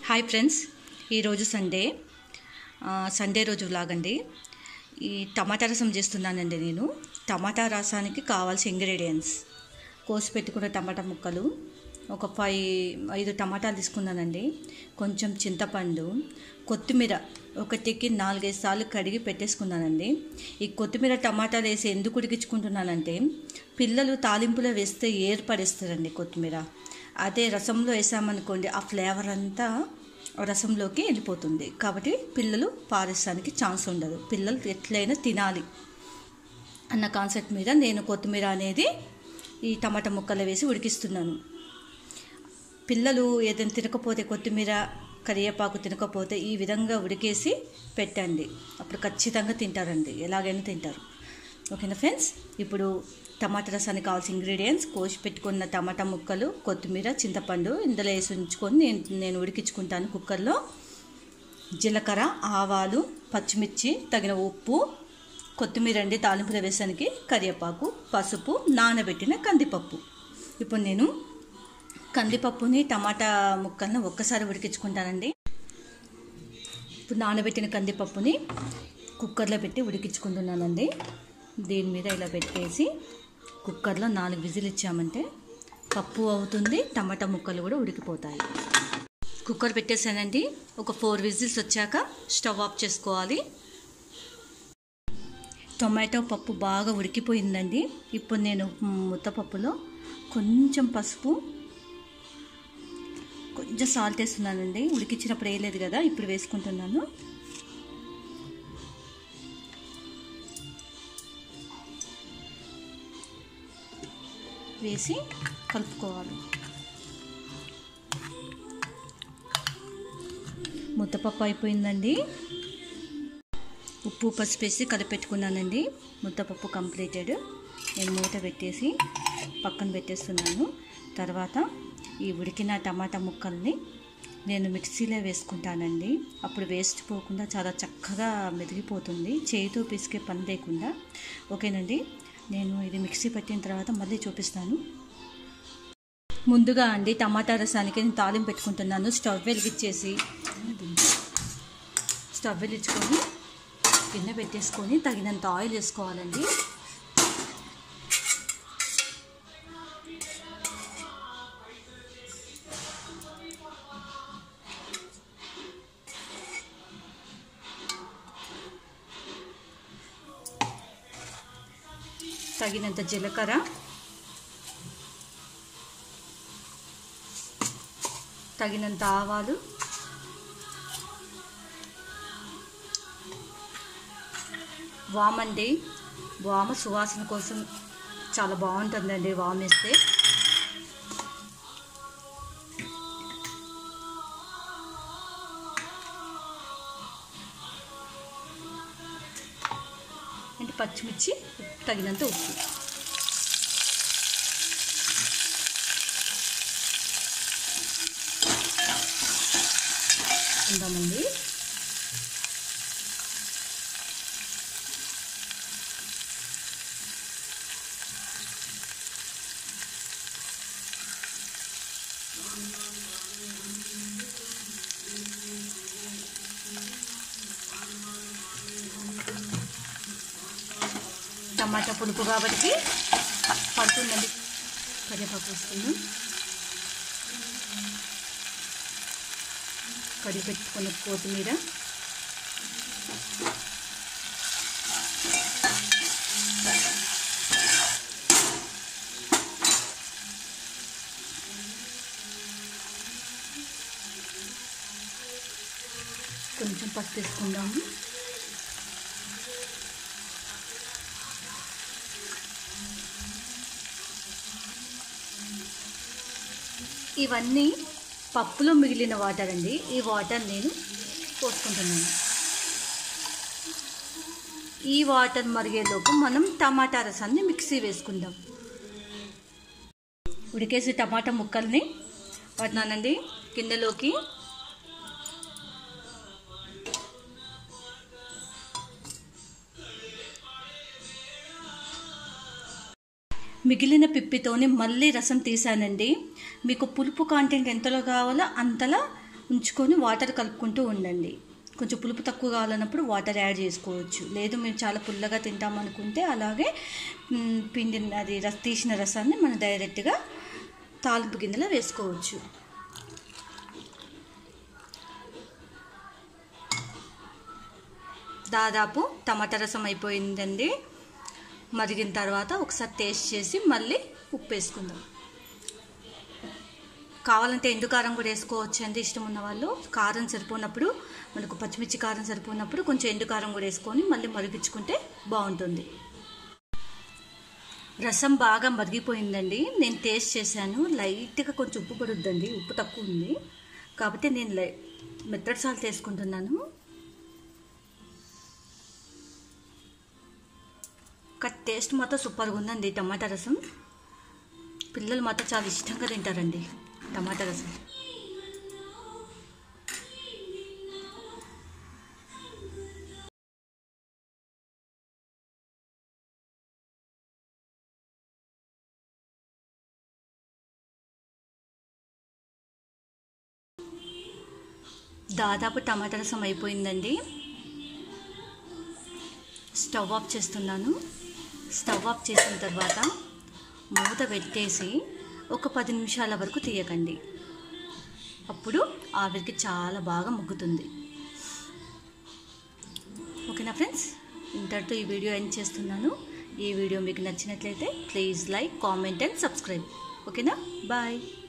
hi friends ఈరోజు Sunday ఆ, Sunday రోజు వ్లాగండి ఈ టమాటా రసం చేస్తున్నానండి నేను టమాటా రసానికి కావాల్సిన ఇంగ్రీడియంట్స్ కోసి పెట్టుకున్న టమాటా ముక్కలు ఒక ఫైవ్ ఐదు టమాటాలు తీసుకున్నానండి కొంచెం చింతపండు కొత్తిమీర ఒకటికి నాలుగైదు సార్లు కడిగి పెట్టేసుకున్నానండి ఈ కొత్తిమీర టమాటాలు వేసి ఎందుకు ఉడికించుకుంటున్నానంటే పిల్లలు తాలింపులో వేస్తే ఏర్పడేస్తారండి కొత్తిమీర అదే రసంలో వేసామనుకోండి ఆ ఫ్లేవర్ అంతా రసంలోకి వెళ్ళిపోతుంది కాబట్టి పిల్లలు పారేస్తానికి ఛాన్స్ ఉండదు పిల్లలు ఎట్లయినా తినాలి అన్న కాన్సెప్ట్ మీద నేను కొత్తిమీర అనేది ఈ టమాటా ముక్కలు వేసి ఉడికిస్తున్నాను పిల్లలు ఏదైనా తినకపోతే కొత్తిమీర కరివేపాకు తినకపోతే ఈ విధంగా ఉడికేసి పెట్టండి అప్పుడు ఖచ్చితంగా తింటారండి ఎలాగైనా తింటారు ఓకేనా ఫ్రెండ్స్ ఇప్పుడు టమాటా రసానికి కావాల్సిన ఇంగ్రీడియంట్స్ కోసి పెట్టుకున్న టమాటా ముక్కలు కొత్తిమీర చింతపండు ఇందులో వేసి ఉంచుకొని నేను నేను ఉడికించుకుంటాను కుక్కర్లో జీలకర్ర ఆవాలు పచ్చిమిర్చి తగిన ఉప్పు కొత్తిమీర అండి తాలింపుల వేసానికి కరివేపాకు పసుపు నానబెట్టిన కందిపప్పు ఇప్పుడు నేను కందిపప్పుని టమాటా ముక్కలను ఒక్కసారి ఉడికించుకుంటానండి ఇప్పుడు నానబెట్టిన కందిపప్పుని కుక్కర్లో పెట్టి ఉడికించుకుంటున్నానండి దీని మీద ఇలా పెట్టేసి కుక్కర్లో నాలుగు విజిల్ ఇచ్చామంటే పప్పు అవుతుంది టమాటా ముక్కలు కూడా ఉడికిపోతాయి కుక్కర్ పెట్టేసానండి ఒక ఫోర్ విజిల్స్ వచ్చాక స్టవ్ ఆఫ్ చేసుకోవాలి టొమాటో పప్పు బాగా ఉడికిపోయిందండి ఇప్పుడు నేను ముద్దపప్పులో కొంచెం పసుపు కొంచెం సాల్ట్ వేస్తున్నానండి ఉడికించినప్పుడు వేయలేదు కదా ఇప్పుడు వేసుకుంటున్నాను వేసి కలుపుకోవాలి ముద్దపప్పు అయిపోయిందండి ఉప్పు పసుపు వేసి కలిపెట్టుకున్నానండి ముద్దపప్పు కంప్లీటెడ్ నేను మూత పెట్టేసి పక్కన పెట్టేస్తున్నాను తర్వాత ఈ ఉడికిన టమాటా ముక్కల్ని నేను మిక్సీలో వేసుకుంటానండి అప్పుడు వేస్ట్ పోకుండా చాలా చక్కగా మెదిగిపోతుంది చేయితో పిసికే పని లేకుండా ఓకేనండి నేను ఇది మిక్సీ పెట్టిన తర్వాత మళ్ళీ చూపిస్తాను ముందుగా అండి టమాటా రసానికి నేను తాలింపు పెట్టుకుంటున్నాను స్టవ్ వెలిగించేసి స్టవ్ వెలిగించుకొని గిన్నె పెట్టేసుకొని తగినంత ఆయిల్ వేసుకోవాలండి తగినంత జీలకర్ర తగినంత ఆవాలు వామండి వామ సువాసన కోసం చాలా బాగుంటుందండి వామ్ వేస్తే అంటే పచ్చిమిర్చి తగినంత ఉప్పు ఉందామండి టమాటా పులుపు కాబట్టి పడుతుందండి కరివేపాకు వేసుకున్నాం కడిగి పెట్టుకున్న కొత్తిమీర కొంచెం పసుపు వేసుకుందాము ఇవన్నీ పప్పులో మిగిలిన వాటర్ అండి ఈ వాటర్ నేను పోసుకుంటున్నాను ఈ వాటర్ మరిగేలోపు మనం టమాటా రసాన్ని మిక్సీ వేసుకుందాం ఉడికేసి టమాటా ముక్కల్ని పట్టినానండి కిందలోకి మిగిలిన పిప్పితోని మళ్ళీ రసం తీసానండి మీకు పులుపు కాంటెంట్ ఎంతలో కావాలో అంతలా ఉంచుకొని వాటర్ కలుపుకుంటూ ఉండండి కొంచెం పులుపు తక్కువ కావాలన్నప్పుడు వాటర్ యాడ్ చేసుకోవచ్చు లేదు మేము చాలా పుల్లగా తింటాం అనుకుంటే అలాగే మ్, పిండి అది రస్ తీసిన రసాన్ని మనం డైరెక్ట్గా తాలింపు గిన్నెలో వేసుకోవచ్చు దాదాపు టమాటా రసం అయిపోయిందండి మరిగిన తర్వాత ఒకసారి టేస్ట్ చేసి మళ్ళీ ఉప్పు వేసుకుందాం కావాలంటే ఎండు కారం కూడా వేసుకోవచ్చు అండి ఇష్టం ఉన్న వాళ్ళు కారం సరిపోనప్పుడు మనకు పచ్చిమిర్చి కారం సరిపోనప్పుడు కొంచెం ఎండు కారం కూడా వేసుకొని మళ్ళీ మరిగించుకుంటే బాగుంటుంది రసం బాగా మరిగిపోయిందండి నేను టేస్ట్ చేశాను లైట్గా కొంచెం ఉప్పు పడుద్దండి ఉప్పు తక్కువ ఉంది కాబట్టి నేను లై మెత్తడి సాల్ట్ వేసుకుంటున్నాను కానీ టేస్ట్ మాత్రం సూపర్గా ఉందండి టమాటా రసం పిల్లలు మాత్రం చాలా ఇష్టంగా తింటారండి టమాటా రసం దాదాపు టమాటా రసం అయిపోయిందండి స్టవ్ ఆఫ్ చేస్తున్నాను స్టవ్ ఆఫ్ చేసిన తర్వాత మూత పెట్టేసి ఒక పది నిమిషాల వరకు తీయకండి అప్పుడు ఆవిరికి చాలా బాగా ముగ్గుతుంది ఓకేనా ఫ్రెండ్స్ ఇంతటితో ఈ వీడియో ఎండ్ చేస్తున్నాను ఈ వీడియో మీకు నచ్చినట్లయితే please like comment and subscribe ఓకేనా బాయ్